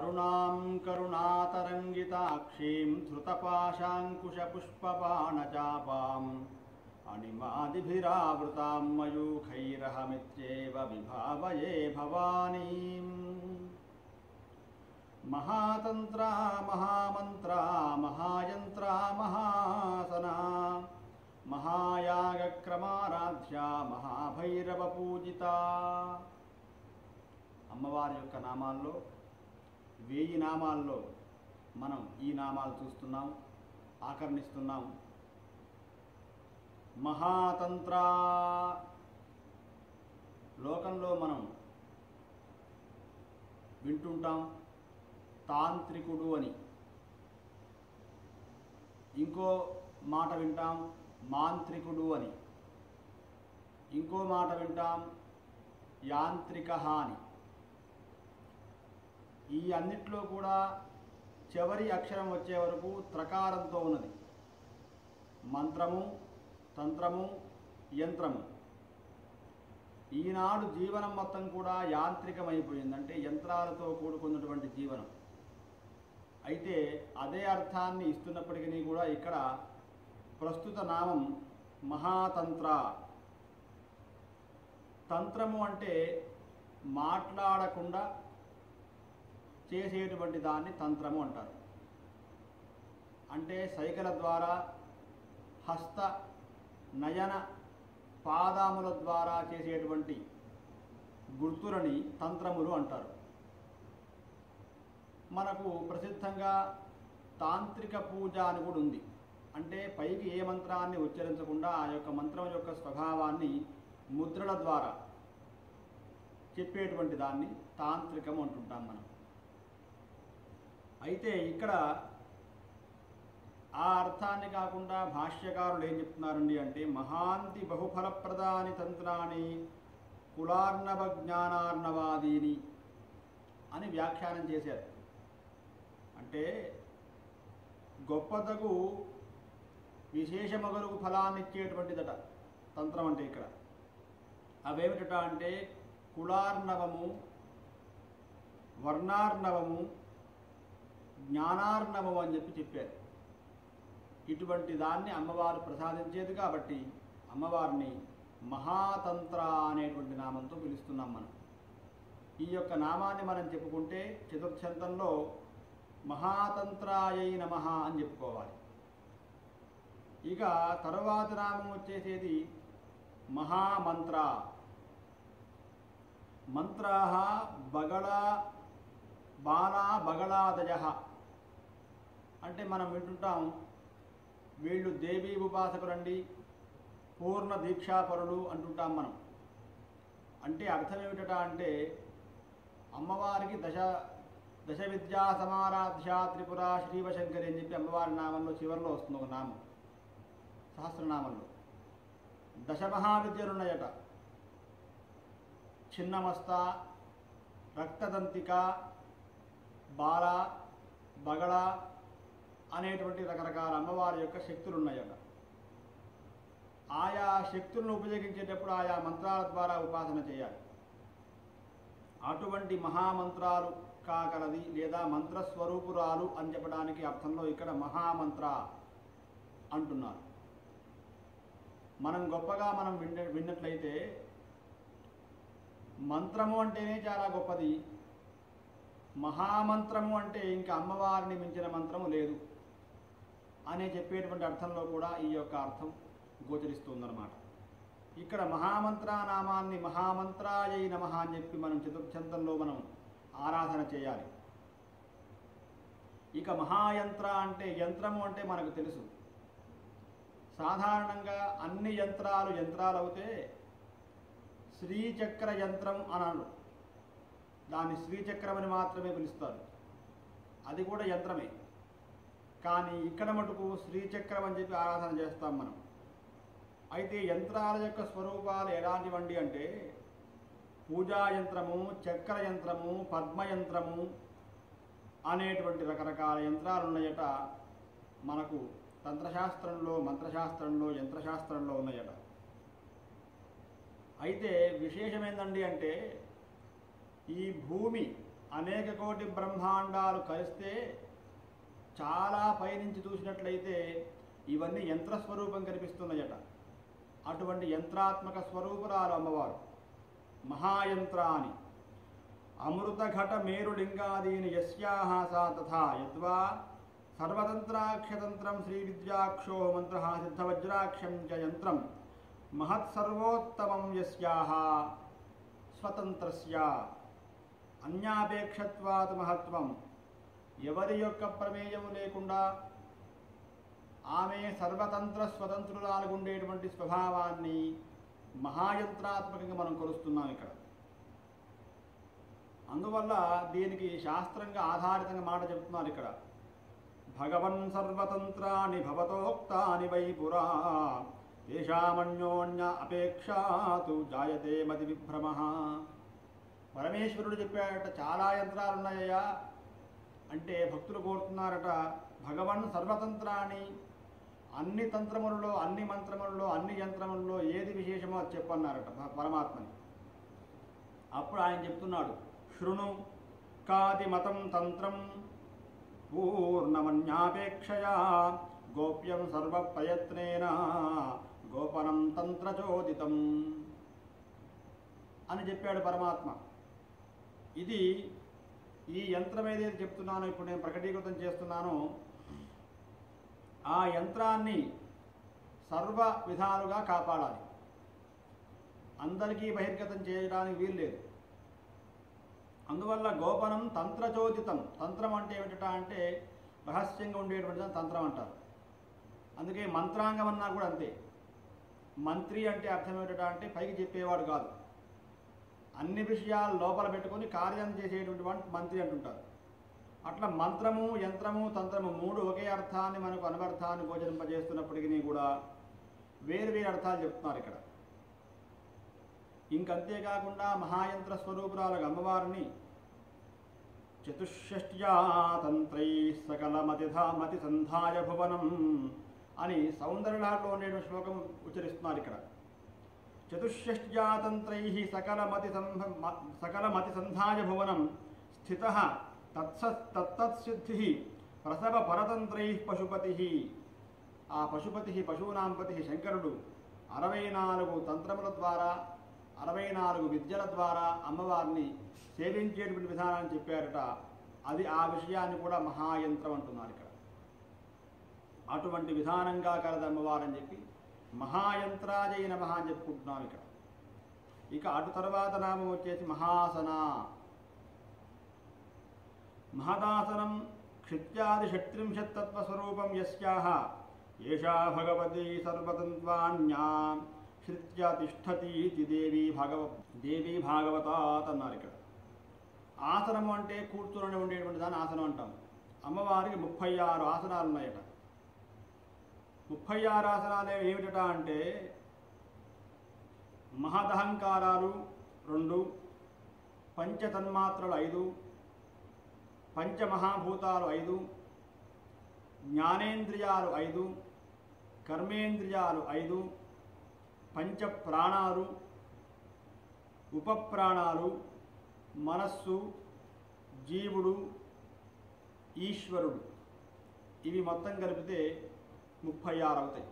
అరుణాం కరుణాతరంగితాక్షీం ధృతపాశాంకుశపుష్పబాణచాపాం అణిమాదిభిరావృతాం మయూఖైరహమిత్యేవ విభావయే భవానీం మహాతంత్రా మహామంత్రా మహాయంత్రా మహాసనా మహాయాగక్రమారాధ్య మహాభైరవ పూజిత అమ్మవారి యొక్క నామాల్లో వేయి నామాల్లో మనం ఈ నామాలు చూస్తున్నాం ఆకర్ణిస్తున్నాం మహాతంత్ర లోకంలో మనం వింటుంటాం తాంత్రికుడు అని ఇంకో మాట వింటాం మాంత్రికుడు అని ఇంకో మాట వింటాం యాంత్రిక అని ఈ అన్నిట్లో కూడా చివరి అక్షరం వచ్చే వరకు త్రకారంతో ఉన్నది మంత్రము తంత్రము యంత్రము ఈనాడు జీవనం మొత్తం కూడా యాంత్రికమైపోయింది అంటే యంత్రాలతో కూడుకున్నటువంటి జీవనం అయితే అదే అర్థాన్ని ఇస్తున్నప్పటికీ కూడా ఇక్కడ ప్రస్తుత నామం మహాతంత్ర తంత్రము అంటే మాట్లాడకుండా చేసేటువంటి దాన్ని తంత్రము అంటారు అంటే సైకల ద్వారా హస్త నయన పాదముల ద్వారా చేసేటువంటి గుర్తులని తంత్రములు అంటారు మనకు ప్రసిద్ధంగా తాంత్రిక పూజ అని కూడా ఉంది అంటే పైకి ఏ మంత్రాన్ని ఉచ్చరించకుండా ఆ యొక్క మంత్రం యొక్క స్వభావాన్ని ముద్రల ద్వారా చెప్పేటువంటి దాన్ని తాంత్రికం అంటుంటాం మనం అయితే ఇక్కడ ఆ అర్థాన్ని కాకుండా భాష్యకారులు ఏం చెప్తున్నారండి అంటే మహాంతి బహుఫలప్రదాని తంత్రాన్ని కులార్ణవ జ్ఞానార్ణవాదీని అని వ్యాఖ్యానం చేశారు అంటే గొప్పదగు విశేషమగలుగు ఫలాన్ని ఇచ్చేటువంటిదట తంత్రం అంటే ఇక్కడ అవేమిటట అంటే కులార్ణవము వర్ణార్ణవము జ్ఞానార్ణవము అని చెప్పి చెప్పారు ఇటువంటి దాన్ని అమ్మవారు ప్రసాదించేది కాబట్టి అమ్మవారిని మహాతంత్ర అనేటువంటి నామంతో పిలుస్తున్నాం మనం ఈ యొక్క నామాన్ని మనం చెప్పుకుంటే చతుర్థంతంలో మహాతంత్రాయై నమ అని చెప్పుకోవాలి ఇక తరువాతి నామం వచ్చేసేది మహామంత్ర మంత్రా బగళ బాలా బగళాదయ అంటే మనం వింటుంటాం వీళ్ళు దేవీ ఉపాసకులండి పూర్ణ దీక్షాపరులు అంటుంటాం మనం అంటే అర్థం ఏమిటట అంటే అమ్మవారికి దశ దశ విద్యా సమారాధ్య త్రిపుర శ్రీవశంకరి అని చెప్పి అమ్మవారి నామంలో చివరిలో వస్తుంది ఒక నామం సహస్రనామంలో దశ మహావిద్యలు ఉన్నాయట చిన్నమస్త రక్తదంతిక బాల బగళ అనేటువంటి రకరకాల అమ్మవారి యొక్క శక్తులు ఉన్నాయట ఆయా శక్తులను ఉపయోగించేటప్పుడు ఆయా మంత్రాల ద్వారా ఉపాసన చేయాలి అటువంటి మహామంత్రాలు కాగలది లేదా మంత్రస్వరూపురాలు అని చెప్పడానికి అర్థంలో ఇక్కడ మహామంత్ర అంటున్నారు మనం గొప్పగా మనం విన్న విన్నట్లయితే మంత్రము అంటేనే చాలా గొప్పది మహామంత్రము అంటే ఇంకా అమ్మవారిని మించిన మంత్రము లేదు అనే చెప్పేటువంటి అర్థంలో కూడా ఈ యొక్క అర్థం గోచరిస్తుందన్నమాట ఇక్కడ మహామంత్ర నామాన్ని మహామంత్రాయై నమ అని చెప్పి మనం చతుర్థంతంలో మనం ఆరాధన చేయాలి ఇక మహాయంత్ర అంటే యంత్రము అంటే మనకు తెలుసు సాధారణంగా అన్ని యంత్రాలు యంత్రాలు అవుతే శ్రీచక్ర యంత్రం అనాడు దాన్ని శ్రీచక్రం అని మాత్రమే పిలుస్తారు అది కూడా యంత్రమే కానీ ఇక్కడ మటుకు శ్రీచక్రం అని చెప్పి ఆరాధన చేస్తాం మనం అయితే యంత్రాల యొక్క స్వరూపాలు ఎలాంటివండి అంటే పూజా యంత్రము చక్ర యంత్రము పద్మ యంత్రము అనేటువంటి రకరకాల యంత్రాలు ఉన్నాయట మనకు తంత్రశాస్త్రంలో మంత్రశాస్త్రంలో యంత్రశాస్త్రంలో ఉన్నాయట అయితే విశేషం ఏందండి అంటే ఈ భూమి అనేక కోటి బ్రహ్మాండాలు కలిస్తే చాలా పైనుంచి చూసినట్లయితే ఇవన్నీ యంత్రస్వరూపం కనిపిస్తున్నాయట అటువంటి యంత్రాత్మక స్వరూపురాలు అమ్మవారు మహాయంత్రాని అమృతఘట మేరులింగాదీని యస్యాహ సా తథా యద్వా సర్వతంత్రాక్షతంత్రం శ్రీ విద్యాక్షో మంత్ర సిద్ధవజ్రాక్షం చ యంత్రం మహత్సర్వోత్తమం యస్యాహ స్వతంత్రస్య అన్యాపేక్షత్వాత్ మహత్వం ఎవరి యొక్క ప్రమేయము లేకుండా ఆమె సర్వతంత్ర స్వతంత్రురాలుగా ఉండేటువంటి స్వభావాన్ని మహాయంత్రాత్మకంగా మనం కొలుస్తున్నాం ఇక్కడ అందువల్ల దీనికి శాస్త్రంగా ఆధారితంగా మాట చెప్తున్నారు ఇక్కడ భగవన్ సర్వతంత్రాని భవతోక్తాని వై పురా తేషామన్యోన్య అపేక్షాతు జాయతే మతి విభ్రమ పరమేశ్వరుడు చెప్పాడట చాలా యంత్రాలు ఉన్నాయ్యా అంటే భక్తులు కోరుతున్నారట భగవన్ సర్వతంత్రాన్ని అన్ని తంత్రములలో అన్ని మంత్రములలో అన్ని యంత్రములలో ఏది విశేషమో అది చెప్పన్నారట భ- పరమాత్మని అప్పుడు ఆయన చెప్తున్నాడు శృణు కాది మతం తంత్రం పూర్ణమన్యాపేక్షయా గోప్యం సర్వ ప్రయత్నేన గోపనం తంత్రచోదితం అని చెప్పాడు పరమాత్మ ఇది ఈ యంత్రం ఏదైతే చెప్తున్నానో ఇప్పుడు నేను ప్రకటీకృతం చేస్తున్నానో ఆ యంత్రాన్ని సర్వ విధాలుగా కాపాడాలి అందరికీ బహిర్గతం చేయడానికి వీలు లేదు అందువల్ల గోపనం తంత్రచోదితం తంత్రం అంటే ఏమిటట అంటే రహస్యంగా ఉండేటువంటి దాన్ని తంత్రం అంటారు అందుకే మంత్రాంగం అన్నా కూడా అంతే మంత్రి అంటే అర్థం ఏమిటట అంటే పైకి చెప్పేవాడు కాదు అన్ని విషయాలు లోపల పెట్టుకొని కార్యం చేసేటువంటి వాడిని మంత్రి అంటుంటారు అట్లా మంత్రము యంత్రము తంత్రము మూడు ఒకే అర్థాన్ని మనకు అనర్థాన్ని గోచరింపజేస్తున్నప్పటికీ కూడా వేరు వేరు అర్థాలు చెప్తున్నారు ఇక్కడ ఇంకంతేకాకుండా మహాయంత్ర స్వరూపురాలకు అమ్మవారిని చతుషష్ట్యా తంత్రై సకల మతిధా మతి సంధాయ భువనం అని సౌందర్యలాట్లో ఉండే శ్లోకం ఉచ్చరిస్తున్నారు ఇక్కడ చతుషష్ట్యా తంత్రై సకల మతి సంభ మ- సకల మతి సంధాయ భువనం స్థిత తత్స తత్తత్సిద్ధి ప్రసవ పరతంత్రై పశుపతి ఆ పశుపతి పశూనాం పతి శంకరుడు అరవై నాలుగు తంత్రముల ద్వారా అరవై నాలుగు విద్యల ద్వారా అమ్మవారిని సేవించేటువంటి విధానాన్ని చెప్పారట అది ఆ విషయాన్ని కూడా మహాయంత్రం అంటున్నారు ఇక్కడ అటువంటి విధానంగా కలదు అమ్మవారని చెప్పి మహాయంత్రాజయ నమః అని చెప్పుకుంటున్నాం ఇక్కడ ఇక అటు తర్వాత నామం వచ్చేసి మహాసన మహదాసనం క్షిత్యాది షట్త్రింశత్తత్వస్వరూపం యస్యాహ ఏషా భగవతి సర్వతంత్వాన్యా శ్రిత్య తిష్టతి ఇది దేవి భాగవ దేవి భాగవతాత్ అన్నారు ఇక్కడ ఆసనము అంటే కూర్చుని ఉండేటువంటి దాన్ని ఆసనం అంటాం అమ్మవారికి ముప్పై ఆరు ఆసనాలు ఉన్నాయట ముప్పై ఆరు ఆసనాలు ఏమిటట అంటే మహదహంకారాలు రెండు పంచతన్మాత్రలు ఐదు పంచమహాభూతాలు ఐదు జ్ఞానేంద్రియాలు ఐదు కర్మేంద్రియాలు ఐదు పంచ ప్రాణాలు ఉపప్రాణాలు మనస్సు జీవుడు ఈశ్వరుడు ఇవి మొత్తం కలిపితే ముప్పై ఆరు అవుతాయి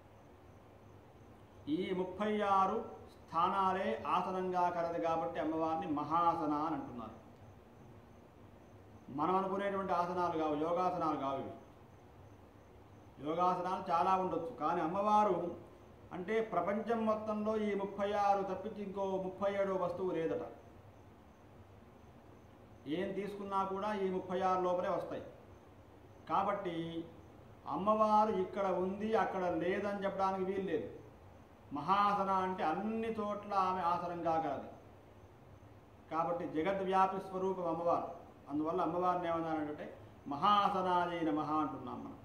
ఈ ముప్పై ఆరు స్థానాలే ఆసనంగా కలదు కాబట్టి అమ్మవారిని మహాసన అని అంటున్నారు మనం అనుకునేటువంటి ఆసనాలు కావు యోగాసనాలు కావు ఇవి యోగాసనాలు చాలా ఉండొచ్చు కానీ అమ్మవారు అంటే ప్రపంచం మొత్తంలో ఈ ముప్పై ఆరు తప్పించి ఇంకో ముప్పై ఏడో వస్తువు లేదట ఏం తీసుకున్నా కూడా ఈ ముప్పై ఆరు లోపలే వస్తాయి కాబట్టి అమ్మవారు ఇక్కడ ఉంది అక్కడ లేదని చెప్పడానికి వీలు లేదు మహాసన అంటే అన్ని చోట్ల ఆమె ఆసనం కాగలదు కాబట్టి జగద్వ్యాపి స్వరూపం అమ్మవారు అందువల్ల అమ్మవారిని ఏమన్నారంటే మహాసనాజై నమః అంటున్నాం మనం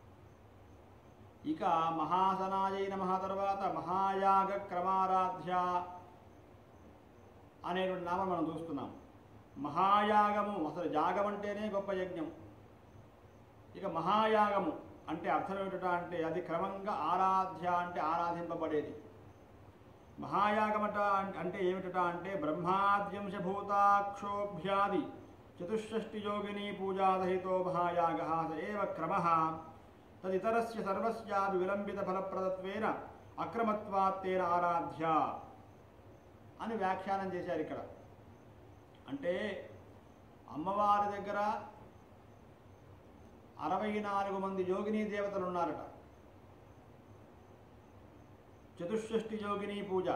ఇక మహాసనాజై నమః తర్వాత మహాయాగ క్రమారాధ్య అనేటువంటి నామం మనం చూస్తున్నాం మహాయాగము అసలు యాగం అంటేనే గొప్ప యజ్ఞం ఇక మహాయాగము అంటే అర్థం ఏమిటట అంటే అది క్రమంగా ఆరాధ్య అంటే ఆరాధింపబడేది మహాయాగమట అంటే ఏమిటట అంటే బ్రహ్మాద్యంశభూతాక్షోభ్యాది చతుషష్టియోగినీ పూజాదహితో మహాయాగ స ఏవ క్రమ తదితరస్య సర్వస్యాపి విలంబిత ఫలప్రదత్వేన అక్రమత్వాత్తేన ఆరాధ్య అని వ్యాఖ్యానం చేశారు ఇక్కడ అంటే అమ్మవారి దగ్గర అరవై నాలుగు మంది యోగినీ దేవతలు ఉన్నారట చతుషష్ఠి యోగిని పూజ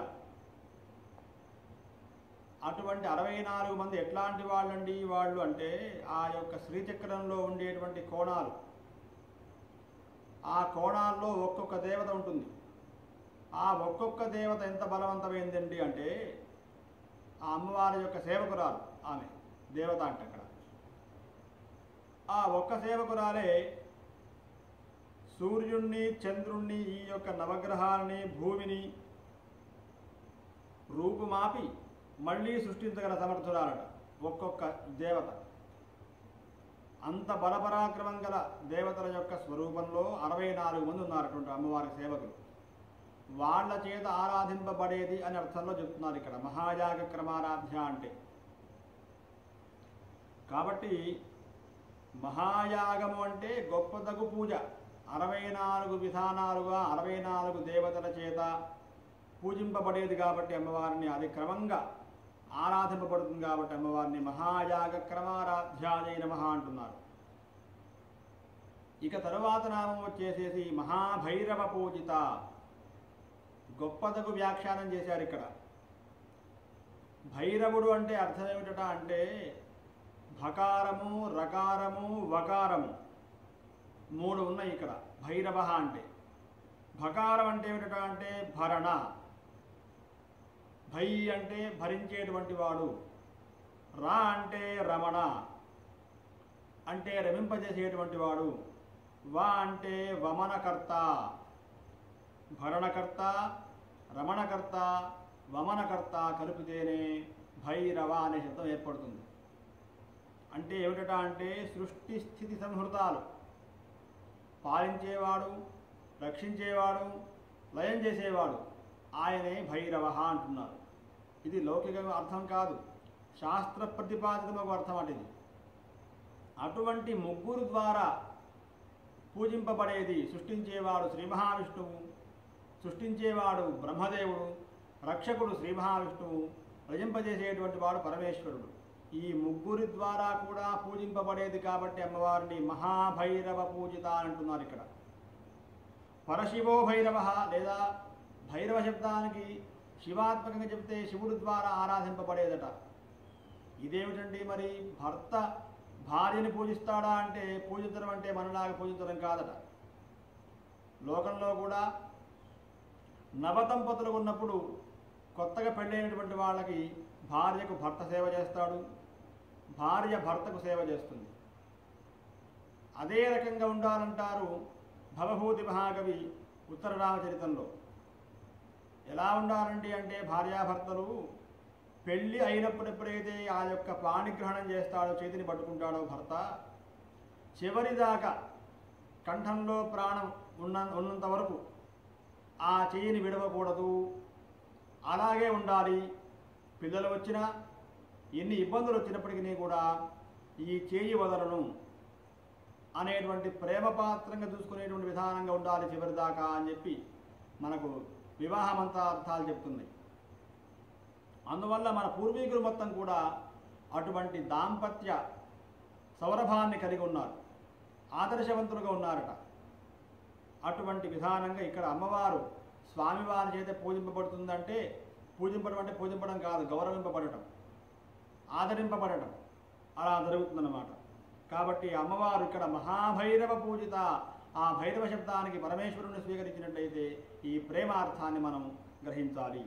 అటువంటి అరవై నాలుగు మంది ఎట్లాంటి వాళ్ళండి వాళ్ళు అంటే ఆ యొక్క శ్రీచక్రంలో ఉండేటువంటి కోణాలు ఆ కోణాల్లో ఒక్కొక్క దేవత ఉంటుంది ఆ ఒక్కొక్క దేవత ఎంత బలవంతమైందండి అంటే ఆ అమ్మవారి యొక్క సేవకురాలు ఆమె దేవత అంటే అక్కడ ఆ ఒక్క సేవకురాలే సూర్యుణ్ణి చంద్రుణ్ణి ఈ యొక్క నవగ్రహాలని భూమిని రూపుమాపి మళ్ళీ సృష్టించగల సమర్థురాలట ఒక్కొక్క దేవత అంత బలపరాక్రమం గల దేవతల యొక్క స్వరూపంలో అరవై నాలుగు మంది ఉన్నారటువంటి అమ్మవారి సేవకులు వాళ్ళ చేత ఆరాధింపబడేది అని అర్థంలో చెప్తున్నారు ఇక్కడ మహాయాగ క్రమారాధ్య అంటే కాబట్టి మహాయాగము అంటే గొప్పదగు పూజ అరవై నాలుగు విధానాలుగా అరవై నాలుగు దేవతల చేత పూజింపబడేది కాబట్టి అమ్మవారిని అది క్రమంగా ఆరాధింపబడుతుంది కాబట్టి అమ్మవారిని మహాయాగ క్రమారాధ్యాయ నమః అంటున్నారు ఇక తరువాత నామం వచ్చేసేసి మహాభైరవ పూజిత గొప్పదగు వ్యాఖ్యానం చేశారు ఇక్కడ భైరవుడు అంటే అర్థం ఏమిటట అంటే భకారము రకారము వకారము మూడు ఉన్నాయి ఇక్కడ భైరవ అంటే భకారం అంటే ఏమిటట అంటే భరణ భై అంటే భరించేటువంటి వాడు రా అంటే రమణ అంటే రమింపజేసేటువంటి వాడు వా అంటే వమనకర్త భరణకర్త రమణకర్త వమనకర్త కలిపితేనే భైరవ అనే శబ్దం ఏర్పడుతుంది అంటే ఏమిటట అంటే సృష్టి స్థితి సంహృతాలు పాలించేవాడు రక్షించేవాడు లయం చేసేవాడు ఆయనే భైరవ అంటున్నారు ఇది లౌకిక అర్థం కాదు శాస్త్ర ప్రతిపాదితమకు అర్థం అంటే ఇది అటువంటి ముగ్గురు ద్వారా పూజింపబడేది సృష్టించేవాడు శ్రీ మహావిష్ణువు సృష్టించేవాడు బ్రహ్మదేవుడు రక్షకుడు శ్రీ మహావిష్ణువు రజింపజేసేటువంటి వాడు పరమేశ్వరుడు ఈ ముగ్గురి ద్వారా కూడా పూజింపబడేది కాబట్టి అమ్మవారిని మహాభైరవ పూజిత అంటున్నారు ఇక్కడ పరశివో భైరవ లేదా భైరవ శబ్దానికి శివాత్మకంగా చెప్తే శివుడి ద్వారా ఆరాధింపబడేదట ఇదేమిటండి మరి భర్త భార్యని పూజిస్తాడా అంటే పూజించడం అంటే మనలాగా పూజించడం కాదట లోకంలో కూడా నవదంపతులు ఉన్నప్పుడు కొత్తగా పెళ్ళైనటువంటి వాళ్ళకి భార్యకు భర్త సేవ చేస్తాడు భార్య భర్తకు సేవ చేస్తుంది అదే రకంగా ఉండాలంటారు భవభూతి మహాకవి ఉత్తర రామచరితంలో ఎలా ఉండాలండి అంటే భార్యాభర్తలు పెళ్ళి అయినప్పుడు ఎప్పుడైతే ఆ యొక్క పాణిగ్రహణం చేస్తాడో చేతిని పట్టుకుంటాడో భర్త చివరిదాకా కంఠంలో ప్రాణం ఉన్న ఉన్నంత వరకు ఆ చెయ్యిని విడవకూడదు అలాగే ఉండాలి పిల్లలు వచ్చినా ఎన్ని ఇబ్బందులు వచ్చినప్పటికీ కూడా ఈ చేయి వదలను అనేటువంటి ప్రేమ పాత్రంగా చూసుకునేటువంటి విధానంగా ఉండాలి చివరిదాకా అని చెప్పి మనకు వివాహమంతా అర్థాలు చెప్తుంది అందువల్ల మన పూర్వీకులు మొత్తం కూడా అటువంటి దాంపత్య సౌరభాన్ని కలిగి ఉన్నారు ఆదర్శవంతులుగా ఉన్నారట అటువంటి విధానంగా ఇక్కడ అమ్మవారు స్వామివారి చేత పూజింపబడుతుందంటే పూజింపడం అంటే పూజింపడం కాదు గౌరవింపబడటం ఆదరింపబడటం అలా జరుగుతుందన్నమాట కాబట్టి అమ్మవారు ఇక్కడ మహాభైరవ పూజిత ఆ భైరవ శబ్దానికి పరమేశ్వరుని స్వీకరించినట్లయితే ఈ ప్రేమార్థాన్ని మనం గ్రహించాలి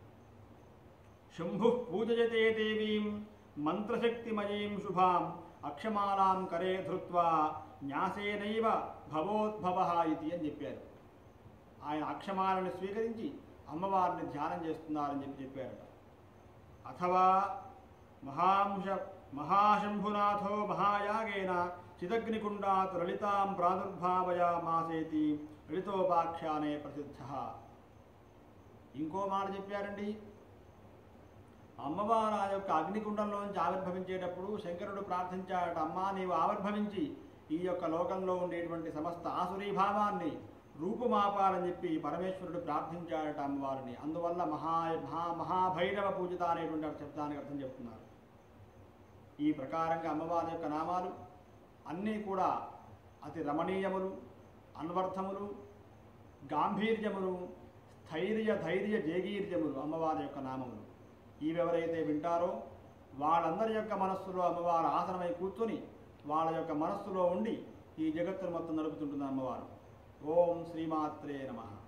శంభు పూజయతే దేవీం మంత్రశక్తిమయీం శుభాం అక్షమాలాం కరే ధృత్వా న్యాసేనైవ భవోద్భవ ఇది అని చెప్పారు ఆయన అక్షమాలను స్వీకరించి అమ్మవారిని ధ్యానం చేస్తున్నారని చెప్పి చెప్పారట అథవా మహాంశ మహాశంభునాథో మహాయాగేన చిదగ్నికుండాత్ లలితాం ప్రాదుర్భావయామాసేతి లలితోపాఖ్యానే ప్రసిద్ధ ఇంకో మాట చెప్పారండి అమ్మవారు ఆ యొక్క అగ్నికుండంలోంచి ఆవిర్భవించేటప్పుడు శంకరుడు ప్రార్థించాడట అమ్మా నీవు ఆవిర్భవించి ఈ యొక్క లోకంలో ఉండేటువంటి సమస్త ఆసురీభావాన్ని రూపుమాపాలని చెప్పి పరమేశ్వరుడు ప్రార్థించాడట అమ్మవారిని అందువల్ల మహా మహా మహాభైరవ పూజిత అనేటువంటి శబ్దానికి అర్థం చెప్తున్నారు ఈ ప్రకారంగా అమ్మవారి యొక్క నామాలు అన్నీ కూడా అతి రమణీయములు అన్వర్థములు గాంభీర్యములు స్థైర్య ధైర్య జేగీర్యములు అమ్మవారి యొక్క నామములు ఇవెవరైతే వింటారో వాళ్ళందరి యొక్క మనస్సులో అమ్మవారు ఆసనమై కూర్చొని వాళ్ళ యొక్క మనస్సులో ఉండి ఈ జగత్తును మొత్తం నడుపుతుంటుంది అమ్మవారు ఓం శ్రీమాత్రే నమః